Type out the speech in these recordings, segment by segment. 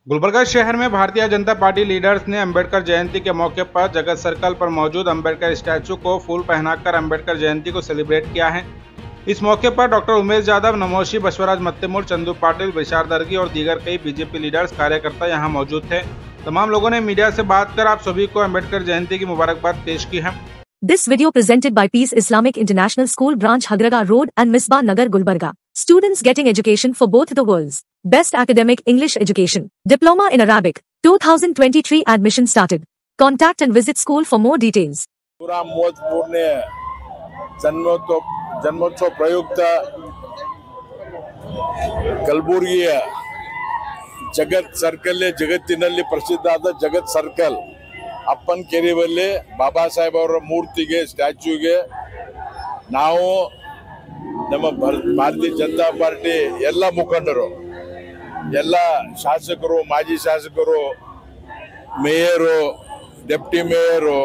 गुलबर्गा शहर में भारतीय जनता पार्टी लीडर्स ने अंबेडकर जयंती के मौके पर जगत सर्कल पर मौजूद अंबेडकर स्टैचू को फूल पहनाकर अंबेडकर जयंती को सेलिब्रेट किया है इस मौके पर डॉक्टर उमेश यादव नमोशी बसवराज मत्तेमूर चंदू पाटिल विशार दर्गी और दीगर कई बीजेपी लीडर्स कार्यकर्ता यहां मौजूद थे तमाम लोगों ने मीडिया से बात कर आप सभी को अंबेडकर जयंती की मुबारकबाद पेश की है This video presented by Peace Islamic International School Branch Hagraga Road and Misbah Nagar Gulbarga. Students getting education for both the worlds. Best academic English education. Diploma in Arabic. 2023 admission started. Contact and visit school for more details. ನೂರ ಮೂವತ್ತ್ಮೂರನೇ ಜನ್ಮೋತ್ಸವ ಜನ್ಮೋತ್ಸವ ಪ್ರಯುಕ್ತ ಕಲಬುರಗಿಯ ಜಗತ್ circle ಜಗತ್ತಿನಲ್ಲಿ ಪ್ರಸಿದ್ಧ ಆದ ಜಗತ್ circle ಅಪ್ಪನ್ ಕೆರೆ ಬಲ್ಲಿ ಬಾಬಾ ಸಾಹೇಬ್ ಅವರ ಮೂರ್ತಿಗೆ ಸ್ಟ್ಯಾಚ್ಯೂಗೆ ನಾವು ನಮ್ಮ ಭರ್- ಭಾರತೀಯ ಜನತಾ ಪಾರ್ಟಿ ಎಲ್ಲ ಮುಖಂಡರು ಎಲ್ಲ ಶಾಸಕರು ಮಾಜಿ ಶಾಸಕರು ಮೇಯರು ಡೆಪ್ಟಿ ಮೇಯರು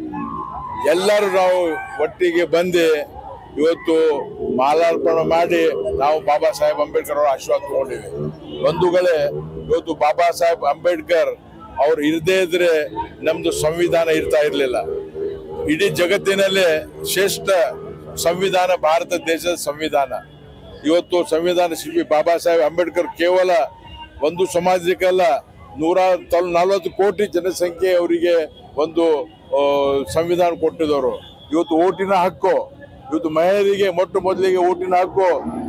ಎಲ್ಲರೂ ನಾವು ಒಟ್ಟಿಗೆ ಬಂದು ಇವತ್ತು ಮಾಲಾರ್ಪಣೆ ಮಾಡಿ ನಾವು ಬಾಬಾ ಸಾಹೇಬ್ ಅಂಬೇಡ್ಕರ್ ಅವರ ಆಶೀರ್ವಾದ ತಗೊಂಡಿವಿ ಬಂಧುಗಳೇ ಇವತ್ತು ಬಾಬಾ ಸಾಹೇಬ್ ಅಂಬೇಡ್ಕರ್ ಅವ್ರು ಇರದೇ ಇದ್ರೆ ನಮ್ದು ಸಂವಿಧಾನ ಇರ್ತಾ ಇರಲಿಲ್ಲ ಇಡೀ ಜಗತ್ತಿನಲ್ಲೇ ಶ್ರೇಷ್ಠ ಸಂವಿಧಾನ ಭಾರತ ದೇಶದ ಸಂವಿಧಾನ ಇವತ್ತು ಸಂವಿಧಾನ ಶಿಲ್ಪಿ ಬಾಬಾ ಸಾಹೇಬ್ ಅಂಬೇಡ್ಕರ್ ಕೇವಲ ಒಂದು ಸಮಾಜಕ್ಕಲ್ಲ ನೂರ ತೊಲ್ ನಲವತ್ತು ಕೋಟಿ ಜನಸಂಖ್ಯೆ ಅವರಿಗೆ ಒಂದು ಆ, ಸಂವಿಧಾನ ಕೊಟ್ಟಿದ್ದವರು ಇವತ್ತು ಓಟಿನ ಹಕ್ಕು ಇವತ್ತು ಮಹಿಳೆಯರಿಗೆ ಮೊಟ್ಟ ಮೊದಲಿಗೆ ಓಟಿನ ಹಕ್ಕು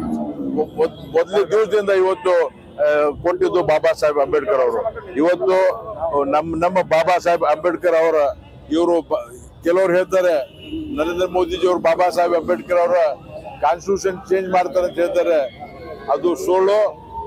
ಮೊದ್- ಮೊದಲ ದಿವಸದಿಂದ ಇವತ್ತು ಆ, ಕೊಟ್ಟಿದ್ದು ಬಾಬಾ ಸಾಹೇಬ್ ಅಂಬೇಡ್ಕರ್ ಅವರು ಇವತ್ತು ನಮ್ಮ ನಮ್ಮ ಬಾಬಾ ಸಾಹೇಬ್ ಅಂಬೇಡ್ಕರ್ ಅವರ ಇವರು ಕೆಲವರು ಹೇಳ್ತಾರೆ ನರೇಂದ್ರ ಮೋದಿಜಿ ಅವರು ಬಾಬಾ ಸಾಹೇಬ್ ಅಂಬೇಡ್ಕರ್ ಅವರ ಕಾನ್ಸ್ಟಿಟ್ಯೂಷನ್ ಚೇಂಜ್ ಮಾಡ್ತಾರೆ ಅಂತ ಹೇಳ್ತಾರೆ ಅದು ಸುಳ್ಳು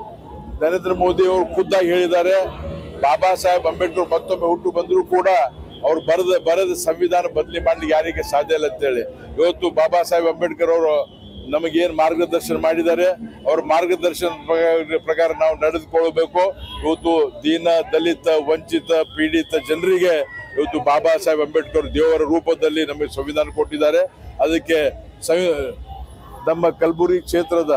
ನರೇಂದ್ರ ಮೋದಿ ಅವರು ಖುದ್ದಾಗಿ ಹೇಳಿದ್ದಾರೆ ಬಾಬಾ ಸಾಹೇಬ್ ಅಂಬೇಡ್ಕರ್ ಮತ್ತೊಮ್ಮೆ ಹುಟ್ಟು ಬಂದರೂ ಕೂಡ ಅವ್ರು ಬರದ ಬರದ ಸಂವಿಧಾನ ಬದಲಿ ಮಾಡ್ಲಿಕ್ಕೆ ಯಾರಿಗೆ ಸಾಧ್ಯ ಇಲ್ಲ ಅಂತೇಳಿ ಇವತ್ತು ಬಾಬಾ ಸಾಹೇಬ್ ಅಂಬೇಡ್ಕರ್ ಅವರು ನಮಗೇನು ಮಾರ್ಗದರ್ಶನ ಮಾಡಿದ್ದಾರೆ ಅವ್ರ ಮಾರ್ಗದರ್ಶನ ಪ್ರಕಾರ- ಪ್ರಕಾರ ನಾವು ನಡೆದುಕೊಳ್ಬೇಕು ಇವತ್ತು ದೀನ ದಲಿತ ವಂಚಿತ ಪೀಡಿತ ಜನರಿಗೆ ಇವತ್ತು ಬಾಬಾ ಸಾಹೇಬ್ ಅಂಬೇಡ್ಕರ್ ದೇವರ ರೂಪದಲ್ಲಿ ನಮಗೆ ಸಂವಿಧಾನ ಕೊಟ್ಟಿದ್ದಾರೆ ಅದಕ್ಕೆ ಸಂವಿ ನಮ್ಮ ಕಲಬುರಗಿ ಕ್ಷೇತ್ರದ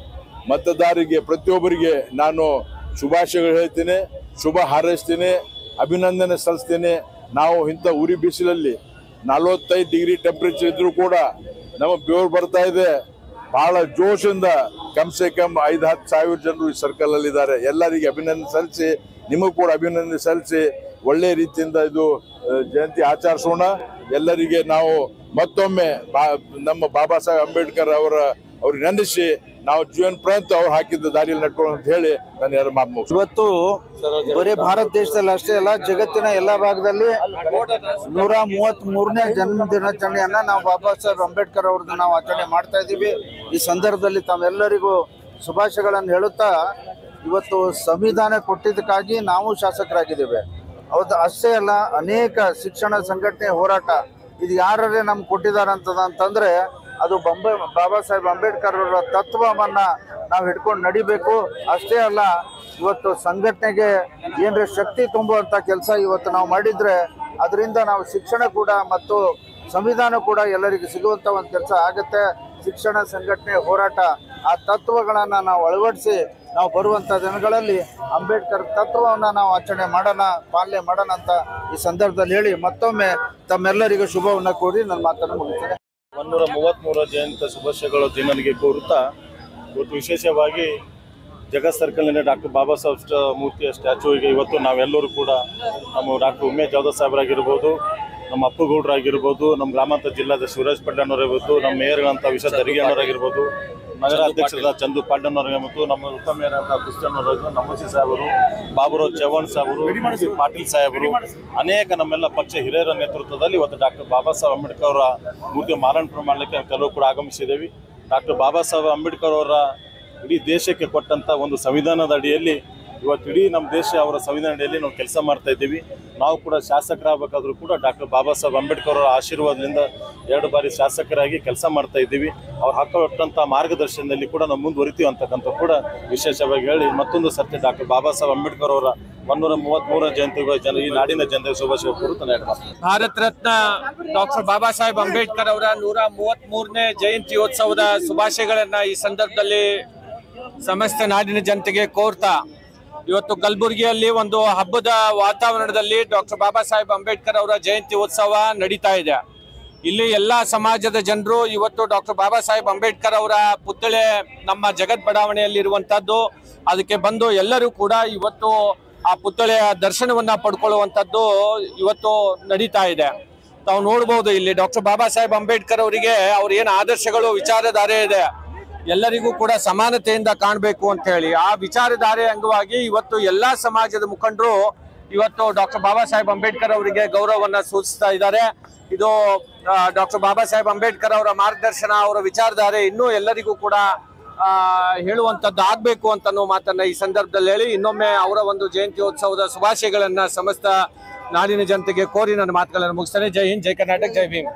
ಮತದಾರರಿಗೆ ಪ್ರತಿಯೊಬ್ಬರಿಗೆ ನಾನು ಶುಭಾಶಯಗಳು ಹೇಳ್ತೀನಿ ಶುಭ ಹಾರೈಸ್ತೀನಿ ಅಭಿನಂದನೆ ಸಲ್ಲಿಸ್ತೀನಿ ನಾವು ಇಂಥ ಉರಿ ಬಿಸಿಲಲ್ಲಿ ನಲವತ್ತೈದು ಡಿಗ್ರಿ ಟೆಂಪ್ರೇಚರ್ ಇದ್ರೂ ಕೂಡ ನಮ್ಮ ಬೆವರು ಬರ್ತಾ ಇದೆ ಬಹಳ ಜೋಶಿಂದ ಕಮ್ ಸೆ ಕಮ್ ಐದು ಹತ್ತು ಸಾವಿರ ಜನರು ಈ ಸರ್ಕಲ್ ಅಲ್ಲಿ ಇದ್ದಾರೆ ಎಲ್ಲರಿಗೆ ಅಭಿನಂದನೆ ಸಲ್ಲಿಸಿ ನಿಮಗೂ ಕೂಡ ಅಭಿನಂದನೆ ಸಲ್ಲಿಸಿ ಒಳ್ಳೆ ರೀತಿಯಿಂದ ಇದು ಆ, ಜಯಂತಿ ಆಚರಿಸೋಣ ಎಲ್ಲರಿಗೆ ನಾವು ಮತ್ತೊಮ್ಮೆ ಬಾ- ನಮ್ಮ ಬಾಬಾ ಸಾಹೇಬ್ ಅಂಬೇಡ್ಕರ್ ಅವರ ಅವ್ರಿಗೆ ನೆನೆಸಿ ನಾವು ಜೀವನ ಪರ್ಯಂತ ಅವ್ರು ಹಾಕಿದ್ದ ದಾರಿಯಲ್ಲಿ ನಡ್ಕೊಳ್ಳೋ ಅಂತ ಹೇಳಿ ನಾನು ಎರಡು ಮಾತು ಮುಗಿಸ್ತೀನಿ. ಇವತ್ತು ಬರೀ ಭಾರತ ದೇಶದಲ್ಲಿ ಅಷ್ಟೇ ಅಲ್ಲ ಜಗತ್ತಿನ ಎಲ್ಲಾ ಭಾಗದಲ್ಲಿ ನೂರ ಮೂವತ್ತ್ ಮೂರನೇ ಜನ್ಮ ದಿನಾಚರಣೆಯನ್ನ ನಾವು ಬಾಬಾ ಸಾಹೇಬ್ ಅಂಬೇಡ್ಕರ್ ಅವ್ರದ್ದು ನಾವು ಆಚರಣೆ ಮಾಡ್ತಾ ಇದ್ದೀವಿ ಈ ಸಂದರ್ಭದಲ್ಲಿ ತಾವೆಲ್ಲರಿಗೂ ಶುಭಾಶಯಗಳನ್ನು ಹೇಳುತ್ತಾ ಇವತ್ತು ಸಂವಿಧಾನ ಕೊಟ್ಟಿದ್ದಕ್ಕಾಗಿ ನಾವು ಶಾಸಕರಾಗಿದ್ದೇವೆ ಹೌದು ಅಷ್ಟೇ ಅಲ್ಲ ಅನೇಕ ಶಿಕ್ಷಣ ಸಂಘಟನೆ ಹೋರಾಟ ಇದು ಯಾರೇ ನಮ್ಗೆ ಕೊಟ್ಟಿದ್ದಾರೆ ಅಂತದ ಅಂತಂದ್ರೆ ಅದು ಬೊಂಬೆ ಬಾಬಾ ಸಾಹೇಬ್ ಅಂಬೇಡ್ಕರ್ ಅವರ ತತ್ವವನ್ನ ನಾವು ಹಿಡ್ಕೊಂಡು ನಡಿಬೇಕು ಅಷ್ಟೇ ಅಲ್ಲ ಇವತ್ತು ಸಂಘಟನೆಗೆ ಏನ್ರ ಶಕ್ತಿ ತುಂಬುವಂತ ಕೆಲಸ ಇವತ್ತು ನಾವು ಮಾಡಿದ್ರೆ ಅದರಿಂದ ನಾವು ಶಿಕ್ಷಣ ಕೂಡ ಮತ್ತು ಸಂವಿಧಾನ ಕೂಡ ಎಲ್ಲರಿಗೂ ಸಿಗುವಂತ ಒಂದು ಕೆಲಸ ಆಗುತ್ತೆ ಶಿಕ್ಷಣ ಸಂಘಟನೆ ಹೋರಾಟ ಆ ತತ್ವಗಳನ್ನ ನಾವು ಅಳವಡಿಸಿ ನಾವು ಬರುವಂತ ದಿನಗಳಲ್ಲಿ ಅಂಬೇಡ್ಕರ್ ತತ್ವವನ್ನ ನಾವು ಆಚರಣೆ ಮಾಡೋಣ ಪಾಲನೆ ಮಾಡೋಣ ಅಂತ ಈ ಸಂದರ್ಭದಲ್ಲಿ ಹೇಳಿ ಮತ್ತೊಮ್ಮೆ ತಮ್ಮೆಲ್ಲರಿಗೂ ಶುಭವನ್ನ ಕೋರಿ ನನ್ನ ಮಾತನ್ನು ಮುಗಿಸ್ತೇನೆ ಒನ್ನೂರ ಮೂವತ್ತ್ಮೂರ ಜಯಂತ ಶುಭಾಶಯಗಳು ದಿನನಿಗೆ ಕೋರುತ್ತಾ ಇವತ್ತು ವಿಶೇಷವಾಗಿ ಜಗತ್ ಸರ್ಕಲ್ನಲ್ಲಿ ಡಾಕ್ಟರ್ ಬಾಬಾ ಸಾಹೇಬ್ ಸ್ಟ- ಮೂರ್ತಿಯ ಸ್ಟ್ಯಾಚುವಿಗೆ ಇವತ್ತು ನಾವೆಲ್ಲರೂ ಕೂಡ ನಮ್ಮ ಡಾಕ್ಟರ್ ಉಮೇಶ್ ಜಾಧವ್ ಸಾಹೇಬರಾಗಿರ್ಬೋದು ನಮ್ಮ ಅಪ್ಪುಗೌಡರಾಗಿರ್ಬೋದು ನಮ್ಮ ಗ್ರಾಮಾಂತರ ಜಿಲ್ಲಾದ ಶಿವರಾಜ್ ಪಡ್ಡಣ್ಣವರಾಗಿರ್ಬೋದು ನಮ್ಮ ಮೇಯರ್ಗಳಂತ ವಿಶ್ವ ದರ್ಗಿಯಣ್ಣವರಾಗಿರ್ಬೋದು ನಗರ ಅಧ್ಯಕ್ಷರಾದ ಚಂದು ಪಾಟಣ್ಣವರಾಗಿರ್ಬೋದು ನಮ್ಮ ಉತ್ತಮ ಮೇಯರಾದ ಕೃಷ್ಣಣ್ಣವರಾಗಿರ್ಬೋದು ನಮೋಸಿ ಸಾಹೇಬರು ಬಾಬುರಾವ್ ಚವ್ಹಾಣ್ ಸಾಹೇಬರು ಪಾಟೀಲ್ ಸಾಹೇಬರು ಅನೇಕ ನಮ್ಮೆಲ್ಲ ಪಕ್ಷ ಹಿರಿಯರ ನೇತೃತ್ವದಲ್ಲಿ ಇವತ್ತು ಡಾಕ್ಟರ್ ಬಾಬಾ ಸಾಹೇಬ್ ಅಂಬೇಡ್ಕರ್ ಅವರ ಮೂರ್ತಿ ಮಾಲಾರ್ಪಣೆ ಮಾಡಲಿಕ್ಕೆ ಕೆಲವು ಕೂಡ ಆಗಮಿಸಿದ್ದೇವೆ ಡಾಕ್ಟರ್ ಬಾಬಾ ಸಾಹೇಬ್ ಅಂಬೇಡ್ಕರ್ ಅವರ ಇಡೀ ದೇಶಕ್ಕೆ ಕೊಟ್ಟಂತ ಒಂದು ಸಂವಿಧಾನದ ಅಡಿಯಲ್ಲಿ ಇವತ್ತು ಇಡೀ ನಮ್ಮ ದೇಶ ಅವರ ಸಂವಿಧಾನ ಅಡಿಯಲ್ಲಿ ನಾವು ಕೆಲಸ ಮಾಡ್ತಾ ಇದ್ದೀವಿ ನಾವು ಕೂಡ ಶಾಸಕರಾಗಬೇಕಾದ್ರೂ ಕೂಡ ಡಾಕ್ಟರ್ ಬಾಬಾ ಸಾಹೇಬ್ ಅಂಬೇಡ್ಕರ್ ಅವರ ಆಶೀರ್ವಾದದಿಂದ ಎರಡು ಬಾರಿ ಶಾಸಕರಾಗಿ ಕೆಲಸ ಮಾಡ್ತಾ ಇದ್ದೀವಿ ಅವ್ರು ಹಾಕೊಟ್ಟಂಥ ಮಾರ್ಗದರ್ಶನದಲ್ಲಿ ಕೂಡ ನಾವು ಮುಂದುವರಿತೀವಿ ಅಂತಕ್ಕಂಥ ಕೂಡ ವಿಶೇಷವಾಗಿ ಹೇಳಿ ಮತ್ತೊಂದು ಸರ್ತಿ ಡಾಕ್ಟರ್ ಬಾಬಾ ಸಾಹೇಬ್ ಅಂಬೇಡ್ಕರ್ ಅವರ ಒನ್ನೂರ ಮೂವತ್ತ್ಮೂರನೇ ಜಯಂತಿಗೆ ಜನ ಈ ನಾಡಿನ ಜನತೆಗೆ ಶುಭಾಶಯ ಕೋರುತ್ತಾನೆ ಎರಡು ಮಾತು. ಭಾರತ ರತ್ನ ಡಾಕ್ಟರ್ ಬಾಬಾ ಸಾಹೇಬ್ ಅಂಬೇಡ್ಕರ್ ಅವರ ನೂರ ಮೂವತ್ತ್ ಮೂರನೇ ಜಯಂತ್ಯೋತ್ಸವದ ಶುಭಾಶಯಗಳನ್ನ ಈ ಸಂದರ್ಭದಲ್ಲಿ ಸಮಸ್ತ ನಾಡಿನ ಜನತೆಗೆ ಕೋರ್ತಾ ಇವತ್ತು ಕಲಬುರಗಿಯಲ್ಲಿ ಒಂದು ಹಬ್ಬದ ವಾತಾವರಣದಲ್ಲಿ ಡಾಕ್ಟರ್ ಬಾಬಾ ಸಾಹೇಬ್ ಅಂಬೇಡ್ಕರ್ ಅವರ ಜಯಂತಿ ಉತ್ಸವ ನಡೀತಾ ಇದೆ ಇಲ್ಲಿ ಎಲ್ಲಾ ಸಮಾಜದ ಜನರು ಇವತ್ತು ಡಾಕ್ಟರ್ ಬಾಬಾ ಸಾಹೇಬ್ ಅಂಬೇಡ್ಕರ್ ಅವರ ಪುತ್ಥಳಿ ನಮ್ಮ ಜಗತ್ ಬಡಾವಣೆಯಲ್ಲಿ ಇರುವಂತದ್ದು ಅದಕ್ಕೆ ಬಂದು ಎಲ್ಲರೂ ಕೂಡ ಇವತ್ತು ಆ ಪುತ್ಥಳಿಯ ದರ್ಶನವನ್ನ ಪಡ್ಕೊಳ್ಳುವಂತದ್ದು ಇವತ್ತು ನಡೀತಾ ಇದೆ ತಾವು ನೋಡ್ಬೋದು ಇಲ್ಲಿ ಡಾಕ್ಟರ್ ಬಾಬಾ ಸಾಹೇಬ್ ಅಂಬೇಡ್ಕರ್ ಅವರಿಗೆ ಅವ್ರ ಏನು ಆದರ್ಶಗಳು ವಿಚಾರಧಾರೆ ಇದೆ ಎಲ್ಲರಿಗೂ ಕೂಡ ಸಮಾನತೆಯಿಂದ ಕಾಣಬೇಕು ಅಂತ ಹೇಳಿ ಆ ವಿಚಾರಧಾರೆ ಅಂಗವಾಗಿ ಇವತ್ತು ಎಲ್ಲಾ ಸಮಾಜದ ಮುಖಂಡರು ಇವತ್ತು ಡಾಕ್ಟರ್ ಬಾಬಾ ಸಾಹೇಬ್ ಅಂಬೇಡ್ಕರ್ ಅವರಿಗೆ ಗೌರವವನ್ನ ಸೂಚಿಸ್ತಾ ಇದ್ದಾರೆ ಇದು ಡಾಕ್ಟರ್ ಬಾಬಾ ಸಾಹೇಬ್ ಅಂಬೇಡ್ಕರ್ ಅವರ ಮಾರ್ಗದರ್ಶನ ಅವರ ವಿಚಾರಧಾರೆ ಇನ್ನೂ ಎಲ್ಲರಿಗೂ ಕೂಡ ಆ, ಹೇಳುವಂತದ್ದು ಆಗ್ಬೇಕು ಅಂತ ಅನ್ನೋ ಮಾತನ್ನ ಈ ಸಂದರ್ಭದಲ್ಲಿ ಹೇಳಿ ಇನ್ನೊಮ್ಮೆ ಅವರ ಒಂದು ಜಯಂತ್ಯೋತ್ಸವದ ಶುಭಾಶಯಗಳನ್ನ ಸಮಸ್ತ ನಾಡಿನ ಜನತೆಗೆ ಕೋರಿ ನನ್ನ ಮಾತುಗಳನ್ನು ಮುಗಿಸ್ತೇನೆ ಜೈ ಹಿಂದ್ ಜೈ ಕರ್ನಾಟಕ ಜೈ ಭೀಮ್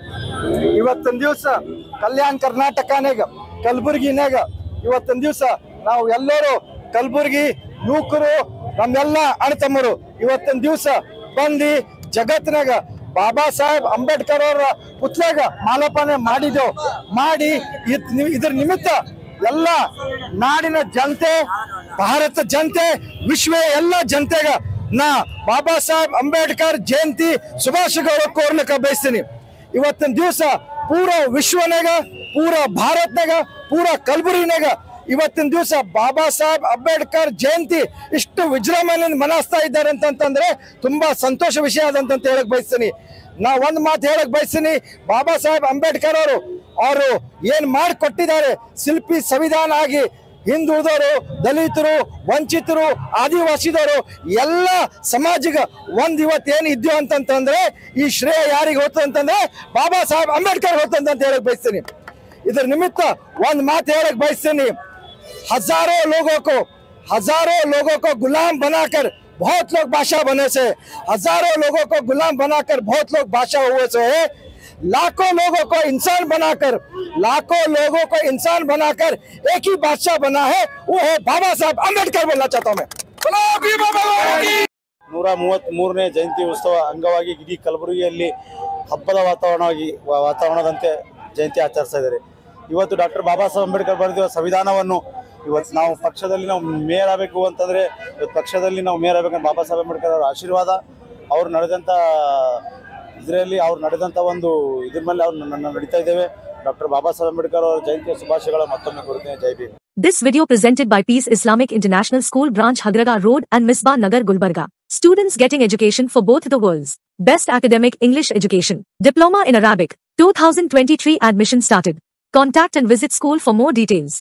ಇವತ್ತಿನ ದಿವಸ ಕಲ್ಯಾಣ ಕರ್ನಾಟಕನಾಗ ಕಲಬುರಗಿನಾಗ ಇವತ್ತಿನ ದಿವಸ ನಾವು ಎಲ್ಲರೂ ಕಲಬುರಗಿ ಯುವಕರು ನಮ್ಮೆಲ್ಲ ಅಣ್ಣತಮ್ಮರು ಇವತ್ತಿನ ದಿವಸ ಬಂದು ಜಗತ್ತಿನಾಗ ಬಾಬಾ ಸಾಹೇಬ್ ಅಂಬೇಡ್ಕರ್ ಅವರ ಪುತ್ಲಾಗ ಮಾಲಾಪನೆ ಮಾಡಿದೆವು ಮಾಡಿ ಇದ್ ನಿ- ಇದ್ರ ನಿಮಿತ್ತ ಎಲ್ಲ ನಾಡಿನ ಜನತೆ ಭಾರತ ಜನತೆ ವಿಶ್ವ ಎಲ್ಲ ಜನತೆಗ ನಾ ಬಾಬಾ ಸಾಹೇಬ್ ಅಂಬೇಡ್ಕರ್ ಜಯಂತಿ ಶುಭಾಶಯಗಳು ಕೋರ್ಲಿಕ್ಕೆ ಬಯಸ್ತೀನಿ ಇವತ್ತಿನ ದಿವಸ ಪೂರ ವಿಶ್ವನಾಗ ಪೂರ ಭಾರತ್ನಾಗ ಪೂರ ಕಲಬುರಗಿನಾಗ ಇವತ್ತಿನ ದಿವಸ ಬಾಬಾ ಸಾಹೇಬ್ ಅಂಬೇಡ್ಕರ್ ಜಯಂತಿ ಇಷ್ಟು ವಿಜೃಂಭಣೆಯಿಂದ ಮನಾಸ್ತಾ ಇದ್ದಾರೆ ಅಂತಂತಂದ್ರೆ ತುಂಬಾ ಸಂತೋಷ ವಿಷಯ ಅದಂತ ಹೇಳಕ್ ಬಯಸ್ತೀನಿ ನಾ ಒಂದ್ ಮಾತು ಹೇಳಕ್ ಬಯಸ್ತೀನಿ ಬಾಬಾ ಸಾಹೇಬ್ ಅಂಬೇಡ್ಕರ್ ಅವರು ಅವರು ಏನ್ ಮಾಡಿಕೊಟ್ಟಿದ್ದಾರೆ ಶಿಲ್ಪಿ ಸಂವಿಧಾನ ಆಗಿ ಹಿಂದುಳಿದವರು ದಲಿತರು ವಂಚಿತರು ಆದಿವಾಸಿದವರು ಎಲ್ಲ ಸಮಾಜಿಗೆ ಒಂದ್ ಇವತ್ತು ಏನ್ ಇದ್ಯೋ ಅಂತಂತಂದ್ರೆ ಈ ಶ್ರೇಯ ಯಾರಿಗೆ ಹೋಗ್ತದೆ ಅಂತಂದ್ರೆ ಬಾಬಾ ಸಾಹೇಬ್ ಅಂಬೇಡ್ಕರ್ ಹೋಗ್ತಂತ ಅಂತ ಹೇಳಕ್ ಬಯಸ್ತೀನಿ ಇದ್ರ ನಿಮಿತ್ತ ಒಂದ್ ಮಾತು ಹೇಳಕ್ ಬಯಸ್ತೀನಿ हजारों लोगों को हजारों लोगों को गुलाम बनाकर बहुत लोग बादशाह बने से हजारों लोगों को गुलाम बनाकर बहुत लोग बादशाह हुए से लाखों लोगों को इंसान बनाकर लाखों लोगों को इंसान बनाकर एक ही बादशाह बना है वो है बाबा साहब अम्बेडकर बोलना चाहता हूँ मैं बोलो भीम बाबा की! ನೂರ ಮೂವತ್ತ್ ಮೂರನೇ ಜಯಂತಿ ಉತ್ಸವ ಅಂಗವಾಗಿ ಇಡೀ ಕಲಬುರಗಿಯಲ್ಲಿ ಹಬ್ಬದ ವಾತಾವರಣವಾಗಿ ವಾ- ವಾತಾವರಣದಂತೆ ಜಯಂತಿ ಆಚರಿಸ್ತಾ ಇದ್ದಾರೆ ಇವತ್ತು ಡಾಕ್ಟರ್ ಬಾಬಾ ಸಾಹೇಬ್ ಅಂಬೇಡ್ಕರ್ ಬರೆದಿರುವ ಸಂವಿಧಾನವನ್ನು ಇವತ್ತು ನಾವು ಪಕ್ಷದಲ್ಲಿ ನಾವು ಮೇಯರ್ ಆಗಬೇಕು ಅಂತಂದರೆ ಇವತ್ತು ಪಕ್ಷದಲ್ಲಿ ನಾವು ಮೇಯರ್ ಆಗಬೇಕಂದ್ರೆ ಬಾಬಾ ಸಾಹೇಬ್ ಅಂಬೇಡ್ಕರ್ ಅವರ ಆಶೀರ್ವಾದ ಅವ್ರು ನಡೆದಂಥ ಇದರಲ್ಲಿ ಅವ್ರು ನಡೆದಂಥ ಒಂದು ಇದ್ರ ಮೇಲೆ ಅವ್ರು ನನ್ನ ನಡೀತಾ ಇದ್ದೇವೆ ಡಾಕ್ಟರ್ ಬಾಬಾ ಸಾಹೇಬ್ ಅಂಬೇಡ್ಕರ್ ಅವರ ಜಯಂತಿಯ ಶುಭಾಶಯಗಳ ಮತ್ತೊಮ್ಮೆ ಕೊಡ್ತೇನೆ ಜೈ Bhim This video presented by Peace Islamic International School Branch Hadraga Road and Misbah Nagar Gulbarga. Students getting education for both the worlds. Best academic English education. Diploma in Arabic. 2023 admission started. Contact and visit school for more details.